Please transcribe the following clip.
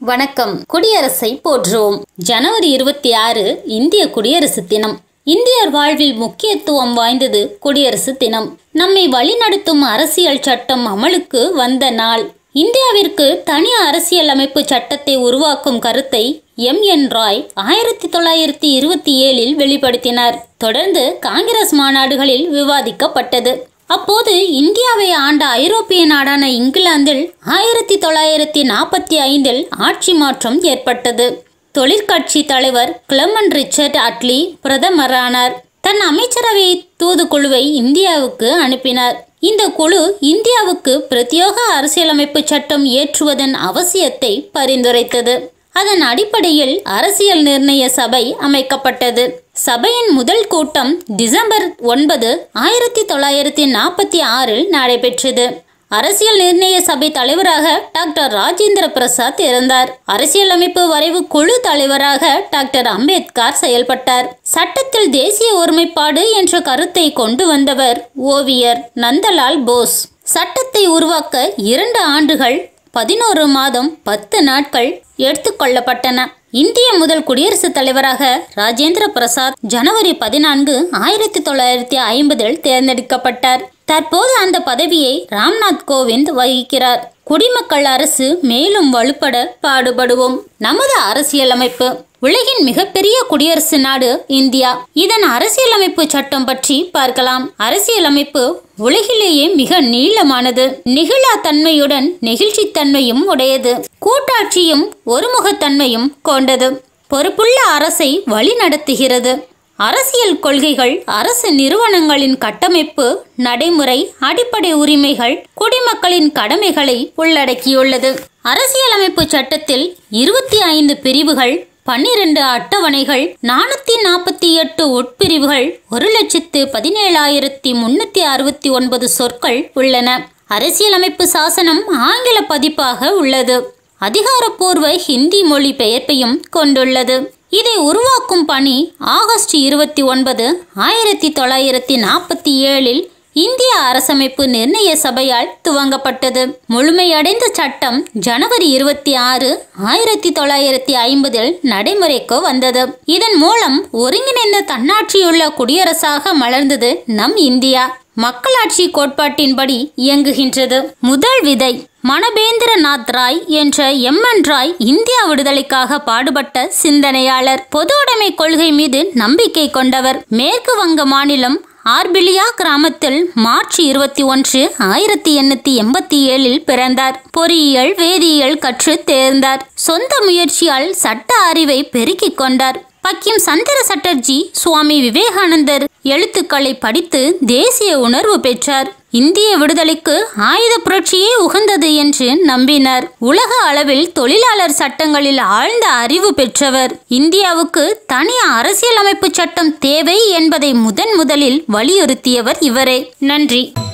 வணக்கம் குடியரசை போற்றுவோம் ஜனவரி இருபத்தி ஆறு இந்திய குடியரசு தினம் இந்தியர் வாழ்வில் முக்கியத்துவம் வாய்ந்தது குடியரசு தினம் நம்மை வழிநடத்தும் அரசியல் சட்டம் அமலுக்கு வந்த நாள் இந்தியாவிற்கு தனி அரசியல் அமைப்பு சட்டத்தை உருவாக்கும் கருத்தை எம் என் ராய் ஆயிரத்தி தொள்ளாயிரத்தி இருபத்தி ஏழில் வெளிப்படுத்தினார் தொடர்ந்து காங்கிரஸ் மாநாடுகளில் விவாதிக்கப்பட்டது அப்போது இந்தியாவை ஆண்ட ஐரோப்பிய நாடான இங்கிலாந்தில் ஆயிரத்தி தொள்ளாயிரத்தி நாற்பத்தி ஐந்தில் ஆட்சி மாற்றம் ஏற்பட்டது தொழிற்கட்சி தலைவர் கிளமன் ரிச்சர்ட் அட்லி பிரதமரானார் தன் அமைச்சரவை தூதுக்குழுவை இந்தியாவுக்கு அனுப்பினார் இந்த குழு இந்தியாவுக்கு பிரத்யேக அரசியலமைப்பு சட்டம் இயற்றுவதன் அவசியத்தை பரிந்துரைத்தது அதன் அடிப்படையில் அரசியல் நிர்ணய சபை அமைக்கப்பட்டது சபையின் முதல் கூட்டம் டிசம்பர் ஒன்பது ஆயிரத்தி தொள்ளாயிரத்தி நாற்பத்தி ஆறில் நடைபெற்றது அரசியல் நிர்ணய சபை தலைவராக டாக்டர் ராஜேந்திர பிரசாத் இருந்தார் அரசியலமைப்பு வரைவு குழு தலைவராக டாக்டர் அம்பேத்கர் செயல்பட்டார் சட்டத்தில் தேசிய ஒருமைப்பாடு என்ற கருத்தை கொண்டு வந்தவர் ஓவியர் நந்தலால் போஸ் சட்டத்தை உருவாக்க இரண்டு ஆண்டுகள் பதினோரு மாதம் பத்து நாட்கள் எடுத்துக்கொள்ளப்பட்டன இந்திய முதல் குடியரசுத் தலைவராக ராஜேந்திர பிரசாத் ஜனவரி பதினான்கு ஆயிரத்தி தொள்ளாயிரத்தி ஐம்பதில் தேர்ந்தெடுக்கப்பட்டார் தற்போது அந்த பதவியை ராம்நாத் கோவிந்த் வகிக்கிறார் குடிமக்கள் அரசு மேலும் வலுப்பட பாடுபடுவோம் நமது அரசியலமைப்பு உலகின் மிகப்பெரிய குடியரசு நாடு இந்தியா இதன் அரசியலமைப்பு சட்டம் பற்றி பார்க்கலாம் அரசியலமைப்பு உலகிலேயே மிக நீளமானது நெகிழா தன்மையுடன் நெகிழ்ச்சித்தன்மையும் உடையது கூட்டாட்சியும் ஒருமுகத்தன்மையும் கொண்டது பொறுப்புள்ள அரசை வழிநடத்துகிறது அரசியல் கொள்கைகள் அரசு நிறுவனங்களின் கட்டமைப்பு நடைமுறை அடிப்படை உரிமைகள் குடிமக்களின் கடமைகளை உள்ளடக்கியுள்ளது அரசியலமைப்பு சட்டத்தில் இருபத்தி ஐந்து பிரிவுகள் பன்னிரண்டு அட்டவணைகள் நானூத்தி நாற்பத்தி எட்டு உட்பிரிவுகள் ஒரு லட்சத்து பதினேழாயிரத்தி முன்னூத்தி அறுபத்தி ஒன்பது சொற்கள் உள்ளன அரசியலமைப்பு சாசனம் ஆங்கில பதிப்பாக உள்ளது அதிகாரப்பூர்வ ஹிந்தி மொழி பெயர்ப்பையும் கொண்டுள்ளது இதை உருவாக்கும் பணி ஆகஸ்ட் இருபத்தி ஒன்பது ஆயிரத்தி தொள்ளாயிரத்தி நாற்பத்தி ஏழில் இந்திய அரசமைப்பு நிர்ணய சபையால் துவங்கப்பட்டது முழுமையடைந்த சட்டம் ஜனவரி இருபத்தி ஆறு ஆயிரத்தி தொள்ளாயிரத்தி ஐம்பதில் நடைமுறைக்கு வந்தது இதன் மூலம் ஒருங்கிணைந்த தன்னாட்சியுள்ள குடியரசாக மலர்ந்தது நம் இந்தியா மக்களாட்சி கோட்பாட்டின்படி இயங்குகின்றது முதல் விதை மணபேந்திரநாத் ராய் என்ற எம் என் ராய் இந்தியா விடுதலைக்காக பாடுபட்ட சிந்தனையாளர் பொது உடைமை கொள்கை மீது நம்பிக்கை கொண்டவர் மேற்கு வங்க மாநிலம் ஆர்பிலியா கிராமத்தில் மார்ச் இருபத்தி ஒன்று ஆயிரத்தி எண்ணூத்தி எண்பத்தி ஏழில் பிறந்தார் பொறியியல் வேதியியல் கற்று தேர்ந்தார் சொந்த முயற்சியால் சட்ட அறிவை பெருக்கிக் கொண்டார் பக்கிம் சந்திர சட்டர்ஜி சுவாமி விவேகானந்தர் எழுத்துக்களை படித்து தேசிய உணர்வு பெற்றார் இந்திய விடுதலைக்கு ஆயுத புரட்சியே உகந்தது என்று நம்பினார் உலக அளவில் தொழிலாளர் சட்டங்களில் ஆழ்ந்த அறிவு பெற்றவர் இந்தியாவுக்கு தனி அரசியலமைப்பு சட்டம் தேவை என்பதை முதன் முதலில் வலியுறுத்தியவர் இவரே நன்றி